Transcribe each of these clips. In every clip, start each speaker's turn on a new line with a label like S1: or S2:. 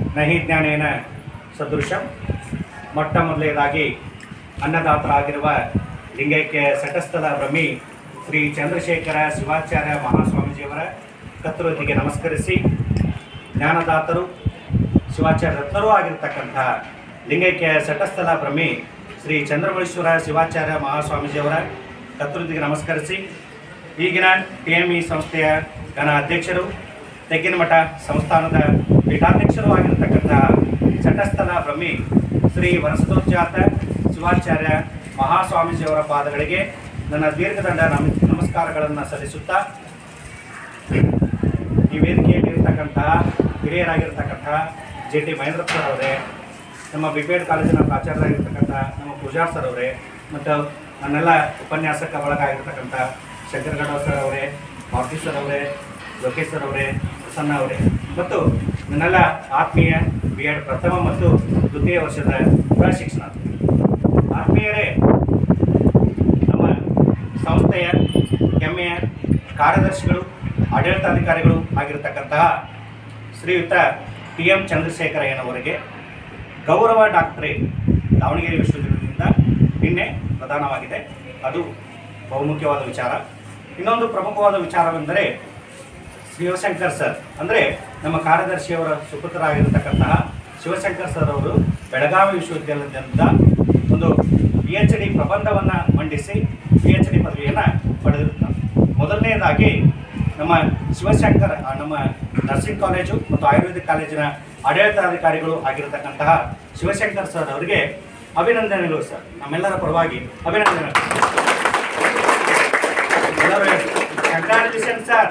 S1: ನಹಿ ಜ್ಞಾನೇನ ಸದೃಶ ಮೊಟ್ಟ ಮೊದಲನೇದಾಗಿ ಅನ್ನದಾತರಾಗಿರುವ ಲಿಂಗೈಕ್ಯ ಸಟಸ್ಥಲ ಬ್ರಹ್ಮಿ ಶ್ರೀ ಚಂದ್ರಶೇಖರ ಶಿವಾಚಾರ್ಯ ಮಹಾಸ್ವಾಮೀಜಿಯವರ ಕತ್ತೃತಿಗೆ ನಮಸ್ಕರಿಸಿ ಜ್ಞಾನದಾತರು ಶಿವಾಚಾರ್ಯ ರತ್ನರೂ ಆಗಿರ್ತಕ್ಕಂಥ ಲಿಂಗೈಕ್ಯ ಸಟಸ್ಥಲ ಬ್ರಹ್ಮಿ ಶ್ರೀ ಚಂದ್ರಮಳೇಶ್ವರ ಶಿವಾಚಾರ್ಯ ಮಹಾಸ್ವಾಮೀಜಿಯವರ ಕರ್ತೃತಿಗೆ ನಮಸ್ಕರಿಸಿ ಈಗಿನ ಟಿ ಎಮ್ ಇ ಸಂಸ್ಥೆಯ ಘನ ಅಧ್ಯಕ್ಷರು ತೆಗ್ಗಿನಮಠ ಸಂಸ್ಥಾನದ ಪೀಠಾಧ್ಯಕ್ಷರು ಆಗಿರತಕ್ಕಂಥ ಚಟಸ್ಥಲ ಬ್ರಹ್ಮಿ ಶ್ರೀ ವರಸದೋಜ್ಜಾತ ಶಿವಾಚಾರ್ಯ ಮಹಾಸ್ವಾಮೀಜಿಯವರ ಪಾದಗಳಿಗೆ ನನ್ನ ದೀರ್ಘದಂಡ ನಮ ನಮಸ್ಕಾರಗಳನ್ನು ಸಲ್ಲಿಸುತ್ತಾ ಈ ವೇದಿಕೆಯಲ್ಲಿ ಇರ್ತಕ್ಕಂತಹ ಹಿರಿಯರಾಗಿರ್ತಕ್ಕಂತಹ ಜೆ ಟಿ ಮಹೇಂದ್ರ ಸರ್ ಅವರೇ ನಮ್ಮ ಬಿ ಪಿ ಎಡ್ ಕಾಲೇಜಿನ ಪ್ರಾಚಾರ್ಯರಾಗಿರ್ತಕ್ಕಂಥ ನಮ್ಮ ಪೂಜಾರ್ ಸರ್ ಅವರೇ ಮತ್ತು ನನ್ನೆಲ್ಲ ಉಪನ್ಯಾಸಕ ಒಳಗಾಗಿರ್ತಕ್ಕಂಥ ಶಂಕರಗೌಡ ಸರ್ ಅವರೇ ಮಾರುತಿ ಸರ್ ಅವರೇ ಲೋಕೇಶ್ ಸರ್ ಅವರೇ ಪ್ರಸನ್ನ ಅವರೇ ಮತ್ತು ನನ್ನೆಲ್ಲ ಆತ್ಮೀಯ ಬಿ ಎಡ್ ಪ್ರಥಮ ಮತ್ತು ದ್ವಿತೀಯ ವರ್ಷದ ಪ್ರಶಿಕ್ಷಣಾರ್ಥಿ ಆತ್ಮೀಯರೇ ನಮ್ಮ ಸಂಸ್ಥೆಯ ಹೆಮ್ಮೆಯ ಕಾರ್ಯದರ್ಶಿಗಳು ಆಡಳಿತಾಧಿಕಾರಿಗಳು ಆಗಿರತಕ್ಕಂತಹ ಶ್ರೀಯುತ ಟಿ ಎಂ ಚಂದ್ರಶೇಖರಯ್ಯನವರಿಗೆ ಗೌರವ ಡಾಕ್ಟರೇಟ್ ದಾವಣಗೆರೆ ವಿಶ್ವವಿದ್ಯಾಲಯದಿಂದ ನಿನ್ನೆ ಪ್ರದಾನವಾಗಿದೆ ಅದು ಬಹುಮುಖ್ಯವಾದ ವಿಚಾರ ಇನ್ನೊಂದು ಪ್ರಮುಖವಾದ ವಿಚಾರವೆಂದರೆ ಶಿವಶಂಕರ್ ಸರ್ ಅಂದರೆ ನಮ್ಮ ಕಾರ್ಯದರ್ಶಿಯವರ ಸುಪುತ್ರರಾಗಿರತಕ್ಕಂತಹ ಶಿವಶಂಕರ್ ಸರ್ ಅವರು ಬೆಳಗಾವಿ ವಿಶ್ವವಿದ್ಯಾಲಯದಿಂದ ಒಂದು ಪಿ ಎಚ್ ಡಿ ಪ್ರಬಂಧವನ್ನು ಮಂಡಿಸಿ ಪಿ ಎಚ್ ಡಿ ಪದವಿಯನ್ನು ಪಡೆದಿರುತ್ತಾರೆ ಮೊದಲನೆಯದಾಗಿ ನಮ್ಮ ಶಿವಶಂಕರ್ ಆ, ನಮ್ಮ ನರ್ಸಿಂಗ್ ಕಾಲೇಜು ಮತ್ತು ಆಯುರ್ವೇದಿಕ್ ಕಾಲೇಜಿನ ಆಡಳಿತಾಧಿಕಾರಿಗಳು ಆಗಿರತಕ್ಕಂತಹ ಶಿವಶಂಕರ್ ಸರ್ ಅವರಿಗೆ ಅಭಿನಂದನೆಗಳು ಸರ್ ನಮ್ಮೆಲ್ಲರ ಪರವಾಗಿ ಅಭಿನಂದನೆಗಳು ಎಲ್ಲರೂ ಹೇಳಿ. Congratulations, sir.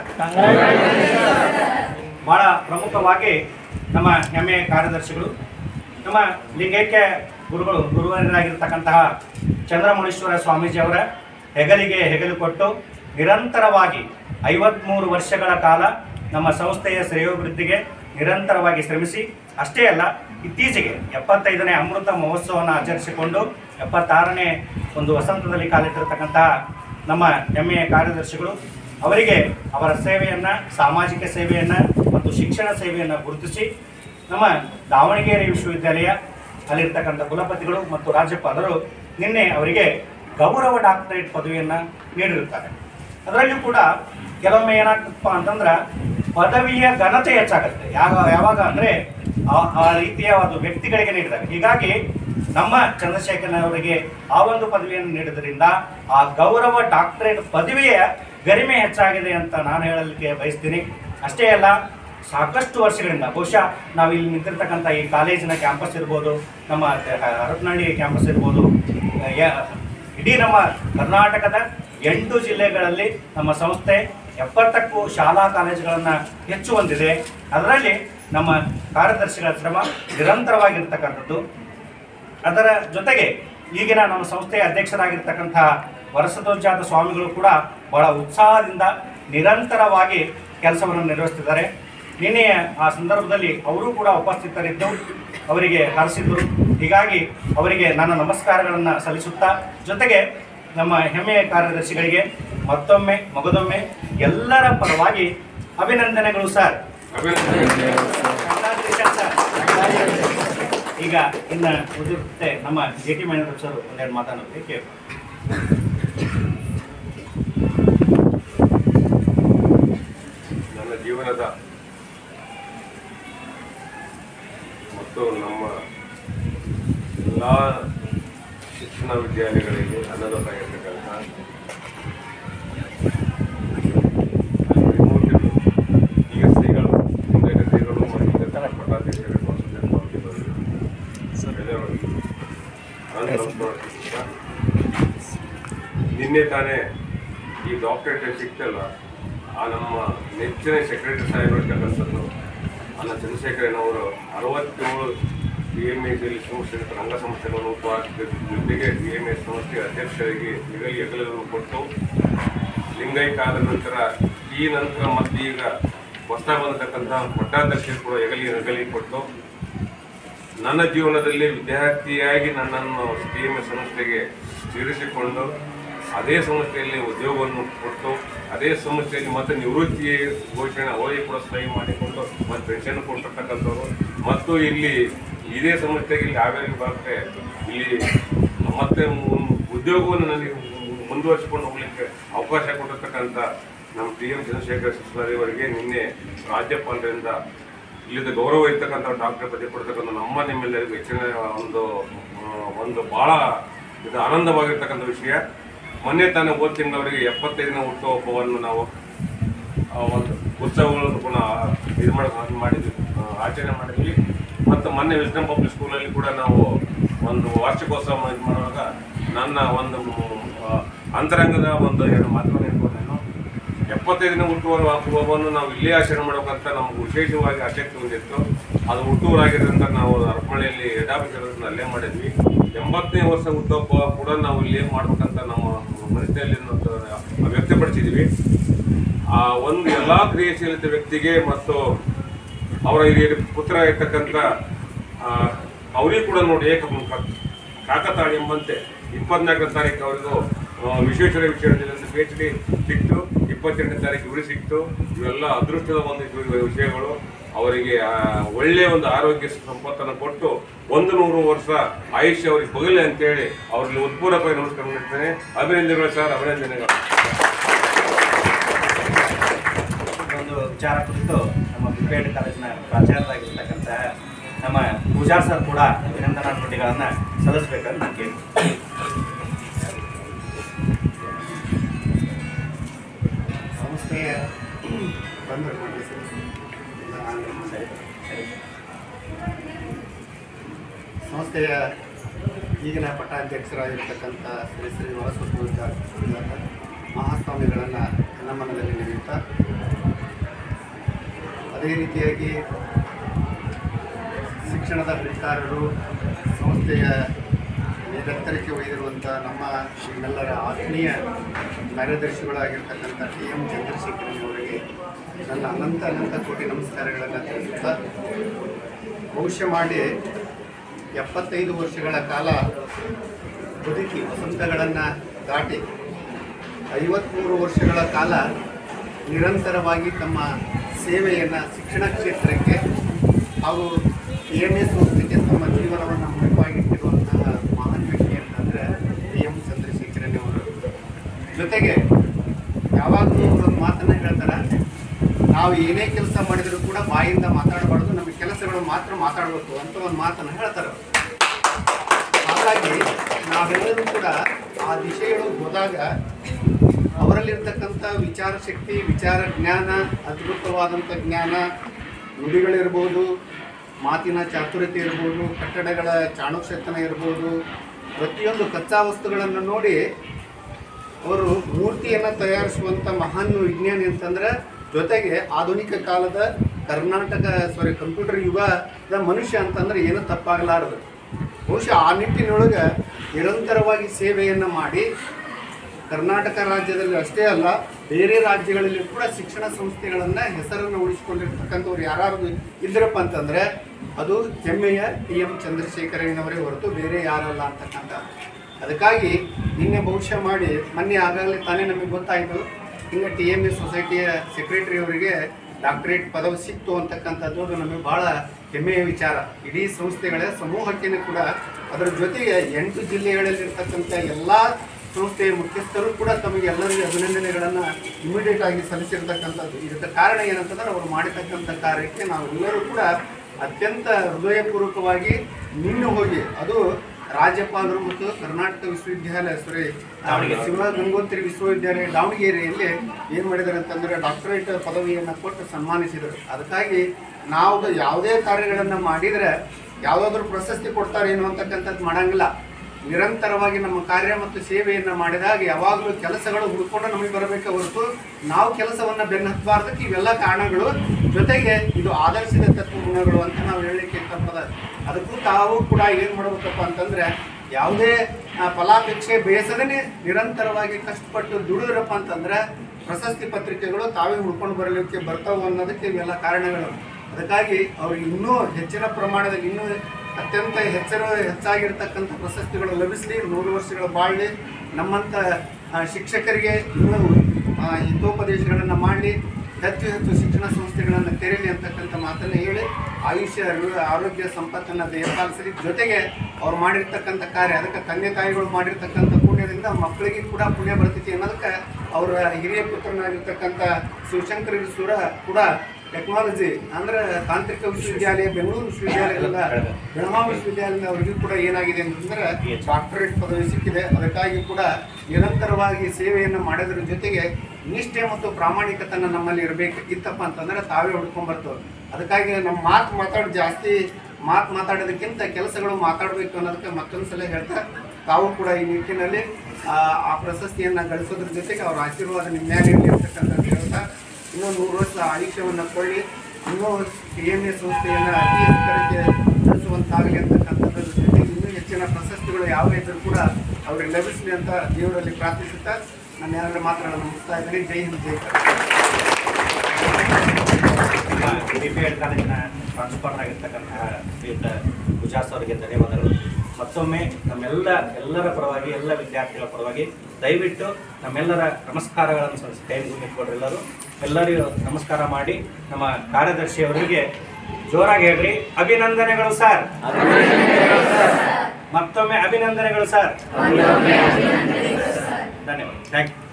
S1: ಬಹಳ ಪ್ರಮುಖವಾಗಿ ನಮ್ಮ ಹೆಮ್ಮೆಯ ಕಾರ್ಯದರ್ಶಿಗಳು ನಮ್ಮ ಲಿಂಗೈಕ್ಯ ಗುರುಗಳು ಗುರುವರಾಗಿರ್ತಕ್ಕಂತಹ ಚಂದ್ರಮೌಳೀಶ್ವರ ಸ್ವಾಮೀಜಿಯವರ ಹೆಗಲಿಗೆ ಹೆಗಲು ಕೊಟ್ಟು ನಿರಂತರವಾಗಿ ಐವತ್ತ್ಮೂರು ವರ್ಷಗಳ ಕಾಲ ನಮ್ಮ ಸಂಸ್ಥೆಯ ಶ್ರೇಯೋಭಿವೃದ್ಧಿಗೆ ನಿರಂತರವಾಗಿ ಶ್ರಮಿಸಿ ಅಷ್ಟೇ ಅಲ್ಲ ಇತ್ತೀಚೆಗೆ ಎಪ್ಪತ್ತೈದನೇ ಅಮೃತ ಮಹೋತ್ಸವವನ್ನು ಆಚರಿಸಿಕೊಂಡು ಎಪ್ಪತ್ತಾರನೇ ಒಂದು ವಸಂತದಲ್ಲಿ ಕಾಲಿಟ್ಟಿರ್ತಕ್ಕಂತಹ ನಮ್ಮ ಹೆಮ್ಮೆಯ ಕಾರ್ಯದರ್ಶಿಗಳು ಅವರಿಗೆ ಅವರ ಸೇವೆಯನ್ನು ಸಾಮಾಜಿಕ ಸೇವೆಯನ್ನು ಮತ್ತು ಶಿಕ್ಷಣ ಸೇವೆಯನ್ನು ಗುರುತಿಸಿ ನಮ್ಮ ದಾವಣಗೆರೆ ವಿಶ್ವವಿದ್ಯಾಲಯ ಅಲ್ಲಿರ್ತಕ್ಕಂಥ ಕುಲಪತಿಗಳು ಮತ್ತು ರಾಜ್ಯಪಾಲರು ನಿನ್ನೆ ಅವರಿಗೆ ಗೌರವ ಡಾಕ್ಟರೇಟ್ ಪದವಿಯನ್ನು ನೀಡಿರುತ್ತಾರೆ ಅದರಲ್ಲಿಯೂ ಕೂಡ ಕೆಲವೊಮ್ಮೆ ಏನಾಗ್ತಪ್ಪ ಅಂತಂದ್ರೆ ಪದವಿಯ ಘನತೆ ಹೆಚ್ಚಾಗುತ್ತೆ ಯಾವ ಯಾವಾಗ ಅಂದರೆ ಆ ರೀತಿಯ ಒಂದು ವ್ಯಕ್ತಿಗಳಿಗೆ ನೀಡಿದಾಗ ಹೀಗಾಗಿ ನಮ್ಮ ಚಂದ್ರಶೇಖರನವರಿಗೆ ಆ ಒಂದು ಪದವಿಯನ್ನು ನೀಡಿದ್ರಿಂದ ಆ ಗೌರವ ಡಾಕ್ಟರೇಟ್ ಪದವಿಯ ಗರಿಮೆ ಹೆಚ್ಚಾಗಿದೆ ಅಂತ ನಾನು ಹೇಳಲಿಕ್ಕೆ ಬಯಸ್ತೀನಿ ಅಷ್ಟೇ ಅಲ್ಲ ಸಾಕಷ್ಟು ವರ್ಷಗಳಿಂದ ಬಹುಶಃ ನಾವು ಇಲ್ಲಿ ನಿಂತಿರ್ತಕ್ಕಂಥ ಈ ಕಾಲೇಜಿನ ಕ್ಯಾಂಪಸ್ ಇರ್ಬೋದು ನಮ್ಮ ಹರಪನಹಳ್ಳಿ ಕ್ಯಾಂಪಸ್ ಇರ್ಬೋದು ಯ- ಇಡೀ ನಮ್ಮ ಕರ್ನಾಟಕದ ಎಂಟು ಜಿಲ್ಲೆಗಳಲ್ಲಿ ನಮ್ಮ ಸಂಸ್ಥೆ ಎಪ್ಪತ್ತಕ್ಕೂ ಶಾಲಾ ಕಾಲೇಜುಗಳನ್ನು ಹೆಚ್ಚು ಹೊಂದಿದೆ ಅದರಲ್ಲಿ ನಮ್ಮ ಕಾರ್ಯದರ್ಶಿಗಳ ಶ್ರಮ ನಿರಂತರವಾಗಿರ್ತಕ್ಕಂಥದ್ದು ಅದರ ಜೊತೆಗೆ ಈಗಿನ ನಮ್ಮ ಸಂಸ್ಥೆಯ ಅಧ್ಯಕ್ಷರಾಗಿರ್ತಕ್ಕಂಥ ವರಸದೋಜ್ಜಾತ ಸ್ವಾಮಿಗಳು ಕೂಡ ಬಹಳ ಉತ್ಸಾಹದಿಂದ ನಿರಂತರವಾಗಿ ಕೆಲಸವನ್ನು ನಿರ್ವಹಿಸ್ತಿದ್ದಾರೆ ನಿನ್ನೆ ಆ ಸಂದರ್ಭದಲ್ಲಿ ಅವರು ಕೂಡ ಉಪಸ್ಥಿತರಿದ್ದು ಅವರಿಗೆ ಹರಿಸಿದ್ರು ಹೀಗಾಗಿ ಅವರಿಗೆ ನನ್ನ ನಮಸ್ಕಾರಗಳನ್ನು ಸಲ್ಲಿಸುತ್ತಾ ಜೊತೆಗೆ ನಮ್ಮ ಹೆಮ್ಮೆಯ ಕಾರ್ಯದರ್ಶಿಗಳಿಗೆ ಮತ್ತೊಮ್ಮೆ ಮಗದೊಮ್ಮೆ ಎಲ್ಲರ ಪರವಾಗಿ ಅಭಿನಂದನೆಗಳು ಸರ್ Congratulations, sir. ಈಗ ಇನ್ನು ಉಳಿದಿರುತ್ತೆ ನಮ್ಮ ಜೆ ಟಿ ಮಹೇಂದ್ರ ಸರ್ ಒಂದೆರಡು ಮಾತಾಡೋದು ಕೇಳಿ
S2: ನನ್ನ ಜೀವನದ ಮತ್ತು ನಮ್ಮ ಎಲ್ಲ ಶಿಕ್ಷಣ ವಿದ್ಯಾಲಯಗಳಲ್ಲಿ ಅನ್ನದಾತಾಗಿರ್ತಕ್ಕಂಥ ತ್ರಿಮೂರ್ತಿಗಳು ಈಗ ಶ್ರೀಗಳು ಹಿಂದಿನ ಶ್ರೀಗಳು ಮತ್ತು ಇತರ ಪಟ್ಟಾಧ್ಯಕ್ಷರು ವಸಂತ ಸ್ವಾಮಿಗಳು ಎಲ್ಲರಿಗೂ ನಾನು ನಮಸ್ಕಾರ ತಿಳಿಸುತ್ತಾ, ನಿನ್ನೆ ತಾನೇ ಈ ಡಾಕ್ಟರೇಟ್ ಸಿಕ್ತಲ್ಲ ಆ ನಮ್ಮ ನೆಚ್ಚಿನ ಸೆಕ್ರೆಟರಿ ಸಾಹೇಬ್ ಇರ್ತಕ್ಕಂಥದ್ದು ಅನ್ನ ಚಂದ್ರಶೇಖರನವರು ಅರವತ್ತೇಳು ಡಿ ಎಮ್ ಎಲ್ಲಿ ಸಂಸ್ಥೆ ರಂಗ ಸಂಸ್ಥೆಗಳನ್ನು ಉಪಹಾರದ ಜೊತೆಗೆ ಡಿ ಎಮ್ ಎ ಸಂಸ್ಥೆಯ ಅಧ್ಯಕ್ಷರಿಗೆ ಹೆಗಲಿ ಹೆಗಲನ್ನು ಕೊಟ್ಟು ಲಿಂಗೈಕ್ಯ ಆದ ನಂತರ ಈ ನಂತರ ಮತ್ತೆ ಈಗ ಹೊಸದಾಗಿ ಬಂದಿರತಕ್ಕಂಥ ಪಟ್ಟಾಧ್ಯಕ್ಷರು ಕೂಡ ಹೆಗಲಿ ಹೆಗಲಿ ಕೊಟ್ಟು ನನ್ನ ಜೀವನದಲ್ಲಿ ವಿದ್ಯಾರ್ಥಿಯಾಗಿ ನನ್ನನ್ನು ಡಿ ಎಮ್ ಎ ಸಂಸ್ಥೆಗೆ ಸೇರಿಸಿಕೊಂಡು ಅದೇ ಸಂಸ್ಥೆಯಲ್ಲಿ ಉದ್ಯೋಗವನ್ನು ಕೊಟ್ಟು ಅದೇ ಸಂಸ್ಥೆಯಲ್ಲಿ ಮತ್ತೆ ನಿವೃತ್ತಿ ಘೋಷಣೆ ಅವರಿಗೆ ಕೂಡ ಸಹಿ ಮಾಡಿಕೊಂಡು ಮತ್ತೆ ಪೆನ್ಷನ್ ಕೊಟ್ಟಿರ್ತಕ್ಕಂಥವ್ರು ಮತ್ತು ಇಲ್ಲಿ ಇದೇ ಸಂಸ್ಥೆಗೆ ಇಲ್ಲಿ ಹಾವೇರಿ ಭಾಗಕ್ಕೆ ಇಲ್ಲಿ ಮತ್ತೆ ಮು- ಉದ್ಯೋಗವನ್ನು ನನಗೆ ಮುಂದುವರಿಸಿಕೊಂಡು ಹೋಗ್ಲಿಕ್ಕೆ ಅವಕಾಶ ಕೊಟ್ಟಿರ್ತಕ್ಕಂಥ ನಮ್ಮ ಟಿ ಎಂ ಚಂದ್ರಶೇಖರ್ ಸಿಸ್ವಾರಿ ಅವರಿಗೆ ನಿನ್ನೆ ರಾಜ್ಯಪಾಲರಿಂದ ಇಲ್ಲಿದ್ದ ಗೌರವ ಇರ್ತಕ್ಕಂಥ ಡಾಕ್ಟರ್ ಪದವಿ ಕೊಡ್ತಕ್ಕಂಥ ನಮ್ಮ ನಿಮ್ಮೆಲ್ಲರಿಗೂ ಹೆಚ್ಚಿನ ಒಂದು ಆ, ಒಂದು ಬಹಳ ಇದು ಆನಂದವಾಗಿರ್ತಕ್ಕಂಥ ವಿಷಯ ಮೊನ್ನೆ ತಾನೇ ಹೋದ ತಿಂಗಳವರಿಗೆ ಎಪ್ಪತ್ತೈದನೇ ಹುಟ್ಟುಹಬ್ಬವನ್ನು ನಾವು ಆ, ಒಂದು ಉತ್ಸವಗಳನ್ನು ಪುನಃ ಇದು ಮಾಡಿ ಮಾಡಿದ್ವಿ ಆ, ಆಚರಣೆ ಮಾಡಿದ್ವಿ ಮತ್ತು ಮೊನ್ನೆ ವಿಸ್ಡಮ್ ಪಬ್ಲಿಕ್ ಸ್ಕೂಲಲ್ಲಿ ಕೂಡ ನಾವು ಒಂದು ವಾರ್ಷಿಕೋತ್ಸವ ಇದು ಮಾಡುವಾಗ ನನ್ನ ಒಂದು ಆ, ಅಂತರಂಗದ ಒಂದು ಎರಡು ಮಾತುಗಳನ್ನು ಹೇಳ್ಬೋದು ನಾನು ಎಪ್ಪತ್ತೈದನೇ ಹುಟ್ಟುವರ ಹಬ್ಬವನ್ನು ನಾವು ಇಲ್ಲೇ ಆಚರಣೆ ಮಾಡ್ಬೇಕಂತ ನಮ್ಗೆ ವಿಶೇಷವಾಗಿ ಆಸಕ್ತಿ ಹೊಂದಿತ್ತು ಅದು ಹುಟ್ಟೂರಾಗಿರೋದ್ರಿಂದ ನಾವು ಹರಪಳ್ಳಿಯಲ್ಲಿ ಹೆಡ್ ಆಫೀಸ್ ಇರೋದ್ರಿಂದ ಅಲ್ಲೇ ಮಾಡಿದ್ವಿ ಎಂಬತ್ತನೇ ವರ್ಷ ಹುಟ್ಟುಹಬ್ಬ ಕೂಡ ನಾವು ಇಲ್ಲೇ ಮಾಡ್ಬೇಕಂತ ನಮ್ಮ ಮನಸ್ಸಿನಲ್ಲಿ ಒಂದು ವ್ಯಕ್ತಪಡಿಸಿದ್ವಿ ಆ ಒಂದು ಎಲ್ಲಾ ಕ್ರಿಯಾಶೀಲತೆ ವ್ಯಕ್ತಿಗೆ ಮತ್ತು ಅವರ ಹಿರಿಯ ಪುತ್ರ ಇರ್ತಕ್ಕಂಥ ಆ, ಅವರಿಗೂ ಕೂಡ ನೋಡಿ ಏಕ ಕಾಕತಾಳಿ ಎಂಬಂತೆ ಇಪ್ಪತ್ನಾಲ್ಕನೇ ತಾರೀಕು ಅವರಿಗೂ ಆ, ವಿಶ್ವೇಶ್ವರ ವಿಶ್ವವಿದ್ಯಾಲಯದಿಂದ ಪಿ ಎಚ್ ಡಿ ಸಿಕ್ತು ಇಪ್ಪತ್ತೆಂಟನೇ ತಾರೀಕು ಇವರು ಸಿಕ್ತು ಇವೆಲ್ಲ ಅದೃಷ್ಟದ ಒಂದು ಇದು ವಿಷಯಗಳು ಅವರಿಗೆ ಆ, ಒಳ್ಳೆಯ ಒಂದು ಆರೋಗ್ಯ ಸಂಪತ್ತನ್ನು ಕೊಟ್ಟು ಒಂದು ನೂರು ವರ್ಷ ಆಯುಷ್ಯ ಅವರಿಗೆ ಬಗಲಿ ಅಂತೇಳಿ ಅವ್ರಲ್ಲಿ ಉತ್ಪೂರ್ವಕವಾಗಿ ನಮಸ್ಕಾರ ಮಾಡ್ತೇನೆ ಅಭಿನಂದನೆಗಳು ಸರ್ ಅಭಿನಂದನೆಗಳು
S1: ಒಂದು ವಿಚಾರ ಕುರಿತು ನಮ್ಮ ಬಿಪೇಡ್ ಕಾಲೇಜಿನ ಪ್ರಾಚಾರ್ಯರಾಗಿರ್ತಕ್ಕಂಥ ನಮ್ಮ ಪೂಜಾರ್ ಸರ್ ಕೂಡ ಅಭಿನಂದನಾ ನುಡಿಗಳನ್ನು ಸಲ್ಲಿಸಬೇಕಂತ ನಾನು ಕೇಳಿ
S3: ಸಂಸ್ಥೆಯ ಬಂದರು ಸಂಸ್ಥೆಯ ಈಗಿನ ಪಟ್ಟಾಧ್ಯಕ್ಷರಾಗಿರ್ತಕ್ಕಂಥ ಶ್ರೀ ಶ್ರೀ ವರಸುತ್ತ ಮಹಾಸ್ವಾಮಿಗಳನ್ನು ನಮ್ಮನದಲ್ಲಿ ನಡೆಯುತ್ತಾ ಅದೇ ರೀತಿಯಾಗಿ ಶಿಕ್ಷಣದ ಹರಿಕಾರರು ಸಂಸ್ಥೆಯ ನಿರ್ಧರಿಕೆ ಒಯ್ದಿರುವಂಥ ನಮ್ಮ ನಿಮ್ಮೆಲ್ಲರ ಆತ್ಮೀಯ ಕಾರ್ಯದರ್ಶಿಗಳಾಗಿರ್ತಕ್ಕಂಥ ಟಿ ಎಂ ಚಂದ್ರಶೇಖರನ್ ಅವರಿಗೆ ನನ್ನ ಅನಂತ ಅನಂತ ಕೋಟಿ ನಮಸ್ಕಾರಗಳನ್ನು ತಿಳಿಸುತ್ತಾ ಭವಿಷ್ಯ ಮಾಡಿ ಎಪ್ಪತ್ತೈದು ವರ್ಷಗಳ ಕಾಲ ಬದುಕಿ ವಸಂತಗಳನ್ನು ದಾಟಿ ಐವತ್ತ್ಮೂರು ವರ್ಷಗಳ ಕಾಲ ನಿರಂತರವಾಗಿ ತಮ್ಮ ಸೇವೆಯನ್ನು ಶಿಕ್ಷಣ ಕ್ಷೇತ್ರಕ್ಕೆ ಹಾಗೂ ಎ ಎಮ್ ಎಸ್ ಸಂಸ್ಥೆಗೆ ತಮ್ಮ ಜೀವನವನ್ನು ಮುಡಿಪಾಗಿಟ್ಟಿರುವಂತಹ ಮಹಾನ್ ವ್ಯಕ್ತಿ ಅಂತಂದರೆ ಟಿ ಎಂ ಚಂದ್ರಶೇಖರನ್ ಅವರು ಜೊತೆಗೆ ಯಾವಾಗಲೂ ಒಂದು ಮಾತನ್ನು ಹೇಳ್ತಾರೆ ನಾವು ಏನೇ ಕೆಲಸ ಮಾಡಿದರೂ ಕೂಡ ಬಾಯಿಂದ ಮಾತಾಡಬಾರ್ದು ನಮ್ಮ ಕೆಲಸಗಳು ಮಾತ್ರ ಮಾತಾಡಬೇಕು ಅಂತ ಒಂದು ಮಾತನ್ನು ಹೇಳ್ತಾರೆ ಅವ್ರು. ಹಾಗಾಗಿ ನಾವೆಲ್ಲರೂ ಕೂಡ ಆ ದಿಶೆಗಳು ಹೋದಾಗ ಅವರಲ್ಲಿರ್ತಕ್ಕಂಥ ವಿಚಾರ ಶಕ್ತಿ ವಿಚಾರ ಜ್ಞಾನ ಅದ್ಭುತವಾದಂಥ ಜ್ಞಾನ ನುಡಿಗಳಿರ್ಬೋದು ಮಾತಿನ ಚಾತುರ್ಯತೆ ಇರ್ಬೋದು ಕಟ್ಟಡಗಳ ಚಾಣುಕ್ಷತನ ಇರ್ಬೋದು ಪ್ರತಿಯೊಂದು ಕಚ್ಚಾ ವಸ್ತುಗಳನ್ನು ನೋಡಿ ಅವರು ಮೂರ್ತಿಯನ್ನು ತಯಾರಿಸುವಂಥ ಮಹಾನ್ ವಿಜ್ಞಾನಿ ಅಂತಂದ್ರೆ ಜೊತೆಗೆ ಆಧುನಿಕ ಕಾಲದ ಕರ್ನಾಟಕ ಸಾರಿ ಕಂಪ್ಯೂಟರ್ ಯುಗದ ಮನುಷ್ಯ ಅಂತಂದ್ರೆ ಏನು ತಪ್ಪಾಗಲಾರದು ಬಹುಶಃ ಆ ನಿಟ್ಟಿನೊಳಗೆ ನಿರಂತರವಾಗಿ ಸೇವೆಯನ್ನು ಮಾಡಿ ಕರ್ನಾಟಕ ರಾಜ್ಯದಲ್ಲಿ ಅಷ್ಟೇ ಅಲ್ಲ ಬೇರೆ ರಾಜ್ಯಗಳಲ್ಲಿ ಕೂಡ ಶಿಕ್ಷಣ ಸಂಸ್ಥೆಗಳನ್ನು ಹೆಸರನ್ನು ಉಳಿಸಿಕೊಂಡಿರ್ತಕ್ಕಂಥವ್ರು ಯಾರು ಇದ್ರಪ್ಪ ಅಂತಂದರೆ ಅದು ಹೆಮ್ಮೆಯ ಟಿ ಎಂ ಚಂದ್ರಶೇಖರಯ್ಯನವರೇ ಹೊರತು ಬೇರೆ ಯಾರಲ್ಲ ಅಂತಕ್ಕಂಥ ಅದಕ್ಕಾಗಿ ನಿನ್ನೆ ಭವಿಷ್ಯ ಮಾಡಿ ಮೊನ್ನೆ ಆಗಾಗಲೇ ತಾನೇ ನಮಗೆ ಗೊತ್ತಾಯಿತು ಹಿಂಗೆ ಟಿ ಎಮ್ ಎ ಸೊಸೈಟಿಯ ಸೆಕ್ರೆಟರಿ ಅವರಿಗೆ ಡಾಕ್ಟರೇಟ್ ಪದವಿ ಸಿಕ್ತು ಅಂತಕ್ಕಂಥದ್ದು ಅದು ನಮಗೆ ಭಾಳ ಹೆಮ್ಮೆಯ ವಿಚಾರ ಇಡೀ ಸಂಸ್ಥೆಗಳ ಸಮೂಹಕ್ಕೇನೆ ಕೂಡ ಅದರ ಜೊತೆಗೆ ಎಂಟು ಜಿಲ್ಲೆಗಳಲ್ಲಿರ್ತಕ್ಕಂಥ ಎಲ್ಲ ಸಂಸ್ಥೆಯ ಮುಖ್ಯಸ್ಥರು ಕೂಡ ತಮಗೆ ಎಲ್ಲರಿಗೂ ಅಭಿನಂದನೆಗಳನ್ನು ಇಮಿಡಿಯೇಟ್ ಆಗಿ ಸಲ್ಲಿಸಿರ್ತಕ್ಕಂಥದ್ದು ಇದಕ್ಕೆ ಕಾರಣ ಏನಂತಂದ್ರೆ ಅವರು ಮಾಡಿರ್ತಕ್ಕಂಥ ಕಾರ್ಯಕ್ಕೆ ನಾವೆಲ್ಲರೂ ಕೂಡ ಅತ್ಯಂತ ಹೃದಯಪೂರ್ವಕವಾಗಿ ನಿನ್ನೆ ಹೋಗಿ ಅದು ರಾಜ್ಯಪಾಲರು ಮತ್ತು ಕರ್ನಾಟಕ ವಿಶ್ವವಿದ್ಯಾಲಯ ಸಾರಿ
S1: ದಾವಣಗೆರೆ.
S3: ಶಿವ ಗಂಗೋತ್ರಿ ವಿಶ್ವವಿದ್ಯಾಲಯ ದಾವಣಗೆರೆಯಲ್ಲಿ ಏನು ಮಾಡಿದ್ದಾರೆ ಅಂತಂದರೆ ಡಾಕ್ಟರೇಟ್ ಪದವಿಯನ್ನು ಕೊಟ್ಟು ಸನ್ಮಾನಿಸಿದರು ಅದಕ್ಕಾಗಿ ನಾವು ಯಾವುದೇ ಕಾರ್ಯಗಳನ್ನು ಮಾಡಿದರೆ ಯಾವುದಾದ್ರೂ ಪ್ರಶಸ್ತಿ ಕೊಡ್ತಾರೇನು ಅಂತಕ್ಕಂಥದ್ದು ಮಾಡಂಗಿಲ್ಲ ನಿರಂತರವಾಗಿ ನಮ್ಮ ಕಾರ್ಯ ಮತ್ತು ಸೇವೆಯನ್ನು ಮಾಡಿದಾಗ ಯಾವಾಗಲೂ ಕೆಲಸಗಳು ಹುಡ್ಕೊಂಡು ನಮಗೆ ಬರಬೇಕೆ ಹೊರತು ನಾವು ಕೆಲಸವನ್ನು ಬೆನ್ನು ಹತ್ತಬಾರ್ದಕ್ಕೆ ಇವೆಲ್ಲ ಕಾರಣಗಳು ಜೊತೆಗೆ ಇದು ಆದರ್ಶದ ತತ್ವ ಗುಣಗಳು ಅಂತ ನಾವು ಹೇಳಲಿಕ್ಕೆ ಇಷ್ಟಪದ ಅದಕ್ಕೂ ತಾವು ಕೂಡ ಏನು ಮಾಡಬೇಕಪ್ಪ ಅಂತಂದರೆ ಯಾವುದೇ ಆ, ಫಲಾಪೇಕ್ಷೆ ಬೇಸದೇ ನಿರಂತರವಾಗಿ ಕಷ್ಟಪಟ್ಟು ದುಡಿದ್ರಪ್ಪ ಅಂತಂದ್ರೆ ಪ್ರಶಸ್ತಿ ಪತ್ರಿಕೆಗಳು ತಾವೇ ಹುಡ್ಕೊಂಡು ಬರಲಿಕ್ಕೆ ಬರ್ತಾವೆ ಅನ್ನೋದಕ್ಕೆ ಇವೆಲ್ಲ ಕಾರಣಗಳು ಅದಕ್ಕಾಗಿ ಅವ್ರಿಗೆ ಇನ್ನೂ ಹೆಚ್ಚಿನ ಪ್ರಮಾಣದಲ್ಲಿ ಇನ್ನೂ ಅತ್ಯಂತ ಹೆಚ್ಚರ ಹೆಚ್ಚಾಗಿರ್ತಕ್ಕಂಥ ಪ್ರಶಸ್ತಿಗಳು ಲಭಿಸಲಿ ನೂರು ವರ್ಷಗಳ ಬಾಳಲಿ ನಮ್ಮಂಥ ಆ, ಶಿಕ್ಷಕರಿಗೆ ಇನ್ನೂ ಆ, ಹಿತೋಪದೇಶಗಳನ್ನು ಮಾಡಲಿ ಹೆಚ್ಚು ಹೆಚ್ಚು ಶಿಕ್ಷಣ ಸಂಸ್ಥೆಗಳನ್ನು ತೆರೆಯಲಿ ಅಂತಕ್ಕಂಥ ಮಾತನ್ನು ಹೇಳಿ ಆಯುಷ್ಯ ರು- ಆರೋಗ್ಯ ಸಂಪತ್ತನ್ನು ದಯಪಾಲಿಸಲಿ ಜೊತೆಗೆ ಅವ್ರು ಮಾಡಿರ್ತಕ್ಕಂಥ ಕಾರ್ಯ ಅದಕ್ಕೆ ತಂದೆ ತಾಯಿಗಳು ಮಾಡಿರ್ತಕ್ಕಂಥ ಪುಣ್ಯದಿಂದ ಮಕ್ಕಳಿಗೆ ಕೂಡ ಪುಣ್ಯ ಬರ್ತೈತಿ ಅನ್ನೋದಕ್ಕೆ ಅವರ ಹಿರಿಯ ಪುತ್ರನಾಗಿರ್ತಕ್ಕಂಥ ಶಿವಶಂಕರ ಈಶ್ವರ ಕೂಡ ಟೆಕ್ನಾಲಜಿ ಅಂದ್ರೆ ತಾಂತ್ರಿಕ ವಿಶ್ವವಿದ್ಯಾಲಯ ಬೆಂಗಳೂರು ವಿಶ್ವವಿದ್ಯಾಲಯದಿಂದ ಬೆಳಗಾವಿ ವಿಶ್ವವಿದ್ಯಾಲಯದಿಂದ ಅವರಿಗೂ ಕೂಡ ಏನಾಗಿದೆ ಅಂತಂದ್ರೆ ಡಾಕ್ಟರೇಟ್ ಪದವಿ ಸಿಕ್ಕಿದೆ ಅದಕ್ಕಾಗಿ ಕೂಡ ನಿರಂತರವಾಗಿ ಸೇವೆಯನ್ನು ಮಾಡೋದ್ರ ಜೊತೆಗೆ ನಿಷ್ಠೆ ಮತ್ತು ಪ್ರಾಮಾಣಿಕತನ ನಮ್ಮಲ್ಲಿ ಇರಬೇಕು ಇತ್ತಪ್ಪ ಅಂತಂದ್ರೆ ತಾವೇ ಹುಡ್ಕೊಂಡ್ಬರ್ತವೆ ಅದಕ್ಕಾಗಿ ನಮ್ಮ ಮಾತು ಮಾತಾಡೋದು ಜಾಸ್ತಿ ಮಾತು ಮಾತಾಡೋದಕ್ಕಿಂತ ಕೆಲಸಗಳು ಮಾತಾಡಬೇಕು ಅನ್ನೋದಕ್ಕೆ ಮತ್ತೊಂದು ಸಲ ಹೇಳ್ತಾ ತಾವು ಕೂಡ ಈ ನಿಟ್ಟಿನಲ್ಲಿ ಆ, ಆ ಪ್ರಶಸ್ತಿಯನ್ನು ಗಳಿಸೋದ್ರ ಜೊತೆಗೆ ಅವರ ಆಶೀರ್ವಾದ ನಿಮ್ಮ ಮೇಲೆ ಇರಲಿ ಅಂತಕ್ಕಂಥದ್ದು ಹೇಳ್ತಾ ಇನ್ನೂ ನೂರು ವರ್ಷ ಆಯುಷ್ಯವನ್ನು ಕೊಳ್ಳಿ ಇನ್ನೂ ಟಿ ಎಮ್ ಎ ಸಂಸ್ಥೆಯನ್ನು ಅತಿ ಎತ್ತರಕ್ಕೆ ಬೆಳೆಸುವಂತಾಗಲಿ ಅಂತಕ್ಕಂಥದ್ರ ಜೊತೆಗೆ ಇನ್ನೂ ಹೆಚ್ಚಿನ ಪ್ರಶಸ್ತಿಗಳು ಯಾವ ಇದ್ದರೂ ಕೂಡ ಅವ್ರಿಗೆ ಲಭಿಸಲಿ ಅಂತ ದೇವರಲ್ಲಿ ಪ್ರಾರ್ಥಿಸುತ್ತಾ ನಾನು ಯಾರು ಮಾತುಗಳನ್ನು ಮುಗಿಸ್ತಾ ಇದ್ದೀನಿ ಜೈ ಹಿಂದ್ ಜೈ ಕರ್ನಾಟಕ
S1: ನಮ್ಮ ಡಿ ಪಿ ಎಡ್ ಕಾಲೇಜಿನ ಟ್ರಾನ್ಸ್ಫರ್ ಆಗಿರ್ತಕ್ಕಂತಹ ಶ್ರೀಯುತ ಗುಜಾಸ್ ಅವರಿಗೆ ಧನ್ಯವಾದಗಳು ಮತ್ತೊಮ್ಮೆ ನಮ್ಮೆಲ್ಲ ಎಲ್ಲರ ಪರವಾಗಿ ಎಲ್ಲ ವಿದ್ಯಾರ್ಥಿಗಳ ಪರವಾಗಿ ದಯವಿಟ್ಟು ನಮ್ಮೆಲ್ಲರ ನಮಸ್ಕಾರಗಳನ್ನು ಸಲ್ಲಿಸಿ ಕೈ ಮುಗಿದ್ಕೊಡ್ರಿ ಎಲ್ಲರೂ ಎಲ್ಲರಿಗೂ ನಮಸ್ಕಾರ ಮಾಡಿ ನಮ್ಮ ಕಾರ್ಯದರ್ಶಿಯವರಿಗೆ ಜೋರಾಗಿ ಹೇಳ್ರಿ ಅಭಿನಂದನೆಗಳು ಸರ್ ಮತ್ತೊಮ್ಮೆ ಅಭಿನಂದನೆಗಳು ಸರ್ ಧನ್ಯವಾದ ಥ್ಯಾಂಕ್ ಯು